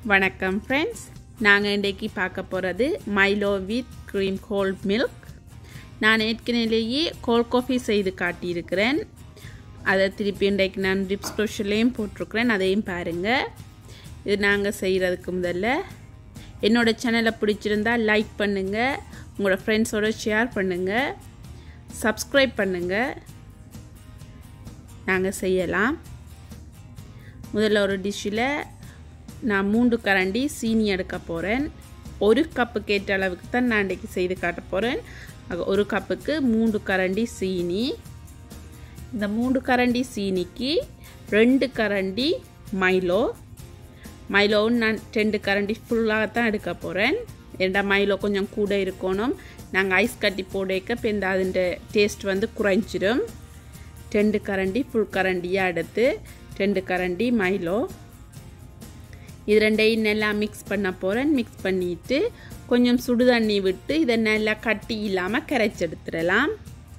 வணக்கம் ஃப்ரெண்ட்ஸ் நாங்கள் இன்றைக்கு பார்க்க போகிறது Milo with cream cold milk நான் ஏற்கனவேயே கோல்ட் காஃபி செய்து காட்டியிருக்கிறேன் அதை திருப்பி இன்றைக்கு நான் டிஸ்கிரிப்ஷன்லேயும் போட்டிருக்கிறேன் அதையும் பாருங்கள் இது நாங்கள் செய்கிறதுக்கு முதல்ல என்னோடய சேனலை பிடிச்சிருந்தா லைக் பண்ணுங்கள் உங்களோட ஃப்ரெண்ட்ஸோட ஷேர் பண்ணுங்கள் சப்ஸ்கிரைப் பண்ணுங்கள் நாங்கள் செய்யலாம் முதல்ல ஒரு டிஷ்ஷில் நான் மூன்று கரண்டி சீனி எடுக்க போகிறேன் ஒரு கப்பு கேட்ட அளவுக்கு தான் நான் இன்றைக்கி செய்து காட்ட போகிறேன் ஒரு கப்புக்கு மூன்று கரண்டி சீனி இந்த மூன்று கரண்டி சீனிக்கு ரெண்டு கரண்டி மைலோ மைலோவும் நான் ரெண்டு கரண்டி ஃபுல்லாக தான் எடுக்க போகிறேன் ரெண்டா மைலோ கொஞ்சம் கூட இருக்கணும் நாங்கள் ஐஸ் கட்டி போடைக்க இப்போ இந்த அதுன்ற டேஸ்ட் வந்து குறைஞ்சிடும் ரெண்டு கரண்டி ஃபுல் கரண்டியாக எடுத்து ரெண்டு கரண்டி மைலோ இது ரெண்டையும் நல்லா மிக்ஸ் பண்ண போகிறேன் மிக்ஸ் பண்ணிவிட்டு கொஞ்சம் சுடு தண்ணி விட்டு இதை நல்லா கட்டி இல்லாமல் கரைச்சி எடுத்துடலாம்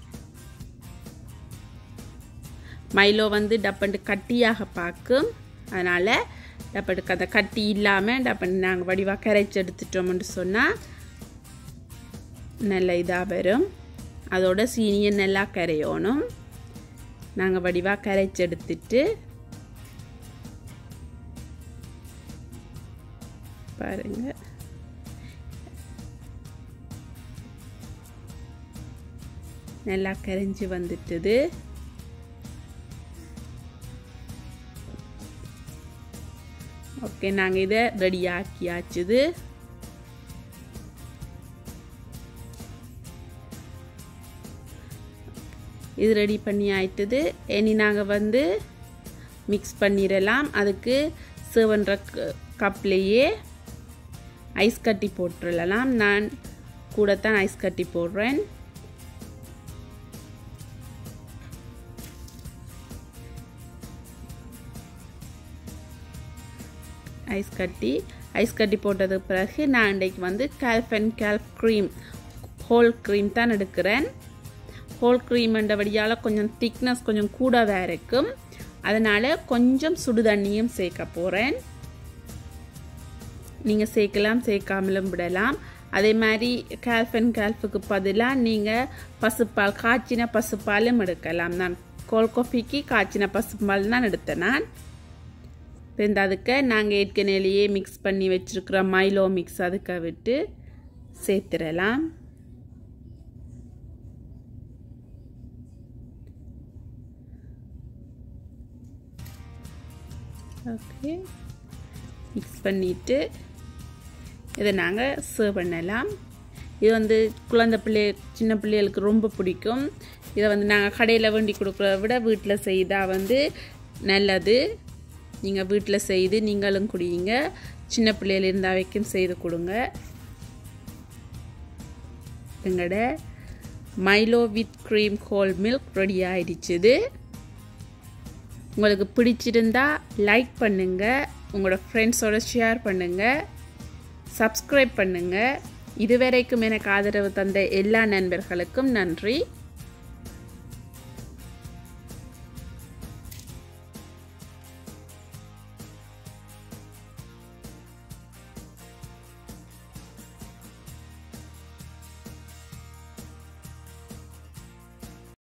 மைலோ வந்து டப்பண்டு கட்டியாக பார்க்கும் அதனால் டப்பண்டுக்கு அதை கட்டி இல்லாமல் டப்பண்டு நாங்கள் வடிவாக கரைச்சி எடுத்துட்டோம்னு சொன்னால் நல்ல இதாக வரும் அதோட சீனியை நல்லா கரையணும் நாங்கள் வடிவாக கரைச்சி எடுத்துட்டு பாருங்க நல்லா கரைஞ்சி வந்துட்டுது ஓகே நாங்கள் இதை ரெடி ஆக்கியாச்சுது இது ரெடி பண்ணி ஆயிட்டுது இனி நாங்கள் வந்து மிக்ஸ் பண்ணிடலாம் அதுக்கு சேவன்ற கப்லேயே ஐஸ் கட்டி போட்டுடலாம் நான் கூட தான் ஐஸ் கட்டி போடுறேன் ஐஸ் கட்டி ஐஸ் கட்டி போட்டதுக்கு பிறகு நான் இன்றைக்கு வந்து கேல்ஃப் அண்ட் கேல்ஃப் க்ரீம் ஹோல் க்ரீம் தான் எடுக்கிறேன் ஹோல் க்ரீம்ன்றபடியால் கொஞ்சம் திக்னஸ் கொஞ்சம் கூடவே இருக்கும் அதனால் கொஞ்சம் சுடு தண்ணியும் சேர்க்க போகிறேன் நீங்கள் சேர்க்கலாம் சேர்க்காமலும் விடலாம் அதே மாதிரி கேல்ஃப் அண்ட் கேல்ஃபுக்கு பதிலாக நீங்கள் பசுப்பால் காய்ச்சின பசுப்பாலும் எடுக்கலாம் நான் கோல் காஃபிக்கு காய்ச்சின பசுப்பால் தான் எடுத்தேன் நான் இந்த அதுக்கு நாங்கள் ஏற்கனவேலேயே மிக்ஸ் பண்ணி வச்சுருக்கிற மைலோ மிக்ஸ் அதுக்கு விட்டு சேர்த்துடலாம் ஓகே மிக்ஸ் பண்ணிவிட்டு இதை நாங்கள் சர்வ் பண்ணலாம் இது வந்து குழந்தை பிள்ளை சின்ன பிள்ளைகளுக்கு ரொம்ப பிடிக்கும் இதை வந்து நாங்கள் கடையில் வேண்டி கொடுக்குறத விட வீட்டில் செய்தால் வந்து நல்லது நீங்கள் வீட்டில் செய்து நீங்களும் குடிங்க சின்ன பிள்ளைகள் இருந்தால் வரைக்கும் செய்து கொடுங்க எங்களோட Milo with cream whole milk ready ஆயிடுச்சுது உங்களுக்கு பிடிச்சிருந்தா லைக் பண்ணுங்கள் உங்களோட ஃப்ரெண்ட்ஸோட ஷேர் பண்ணுங்கள் சப்ஸ்கிரைப் பண்ணுங்கள் இதுவரைக்கும் எனக்கு ஆதரவு தந்த எல்லா நண்பர்களுக்கும் நன்றி